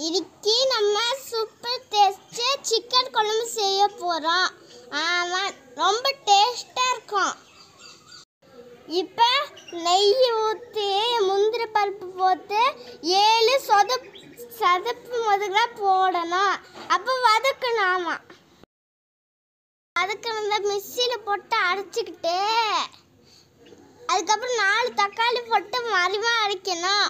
இன்னைக்கு நம்ம super taste chicken குழம்பு செய்ய போகிறோம் ஆமாம் ரொம்ப டேஸ்ட்டாக இருக்கும் இப்போ நெய் ஊற்றி முந்திரி பருப்பு போட்டு ஏழு சொதப் சதப்பு முதல்ல போடணும் அப்போ வதக்கணும் ஆமாம் அதுக்கு வந்து மிக்சியில் போட்டு அரைச்சிக்கிட்டு அதுக்கப்புறம் நாலு தக்காளி போட்டு மறிமா அரைக்கணும்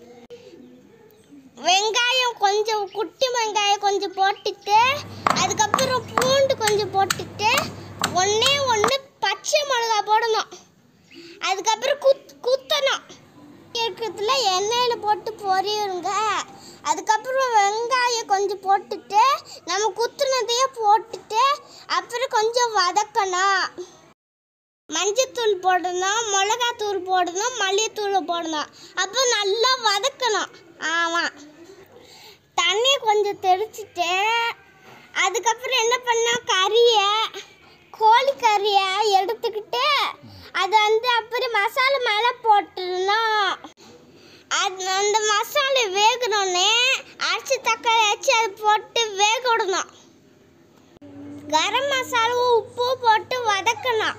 வெங்காயம் கொஞ்சம் குட்டி வெங்காயம் கொஞ்சம் போட்டுட்டு அதுக்கப்புறம் பூண்டு கொஞ்சம் போட்டுட்டு ஒன்றே ஒன்று பச்சை மிளகா போடணும் அதுக்கப்புறம் குத் குத்தணும் இருக்கிறதுல எண்ணெயில் போட்டு பொரியுங்க அதுக்கப்புறம் வெங்காயம் கொஞ்சம் போட்டுட்டு நம்ம குத்துனதையே போட்டுட்டு அப்புறம் கொஞ்சம் வதக்கணும் மஞ்சத்தூள் போடணும் மிளகாத்தூள் போடணும் மல்லித்தூள் போடணும் அப்போ நல்லா வதக்கணும் ஆமாம் தண்ணி கொஞ்சம் தெளிச்சிட்டு அதுக்கப்புறம் என்ன பண்ணோம் கறியை கோழி கறியை எடுத்துக்கிட்டு அது வந்து அப்புறம் மசாலா மேலே போட்டுடணும் அது அந்த மசாலா வேகணுன்னே அரிசி தக்காளி அரைச்சி அது போட்டு வேக விடணும் கரம் மசாலாவும் உப்பு போட்டு வதக்கணும்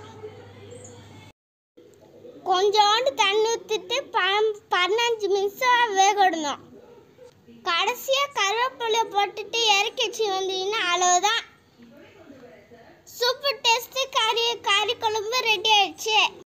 கொஞ்சோண்டு தண்ணி ஊற்றிட்டு பதினஞ்சு நிமிஷம் வேக விடணும் கடைசியாக கருவேப்பிலை போட்டுட்டு இறக்கி வச்சு வந்தீங்கன்னா அவ்வளோதான் சூப்பர் டேஸ்ட்டு கறி கறி குழம்பு ரெடி ஆயிடுச்சு